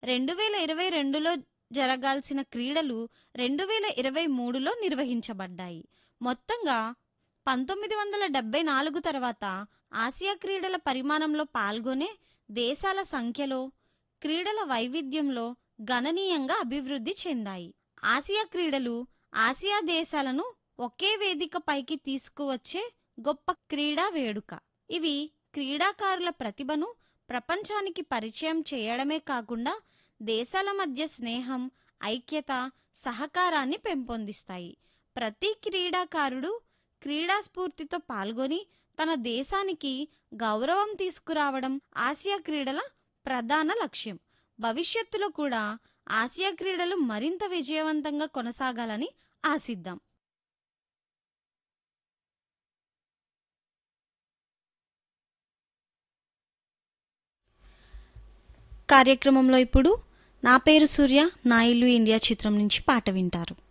రెండు వేల ఇరవై రెండులో జరగాల్సిన క్రీడలు రెండు వేల ఇరవై మూడులో నిర్వహించబడ్డాయి మొత్తంగా పంతొమ్మిది వందల డెబ్బై నాలుగు తర్వాత ఆసియా క్రీడల పరిమాణంలో పాల్గొనే దేశాల సంఖ్యలో క్రీడల వైవిధ్యంలో గణనీయంగా అభివృద్ధి చెందాయి ఆసియా క్రీడలు ఆసియా దేశాలను ఒకే వేదిక పైకి తీసుకువచ్చే గొప్ప క్రీడా వేడుక ఇవి క్రీడాకారుల ప్రతిభను ప్రపంచానికి పరిచయం చేయడమే కాకుండా దేశాల మధ్య స్నేహం ఐక్యత సహకారాన్ని పెంపొందిస్తాయి ప్రతి క్రీడాకారుడు క్రీడా స్ఫూర్తితో పాల్గొని తన దేశానికి గౌరవం తీసుకురావడం ఆసియా క్రీడల ప్రధాన లక్ష్యం భవిష్యత్తులో కూడా ఆసియా క్రీడలు మరింత విజయవంతంగా కొనసాగాలని ఆశిద్దాం కార్యక్రమంలో ఇప్పుడు నా పేరు సూర్య నా ఇల్లు ఇండియా చిత్రం నుంచి పాట వింటారు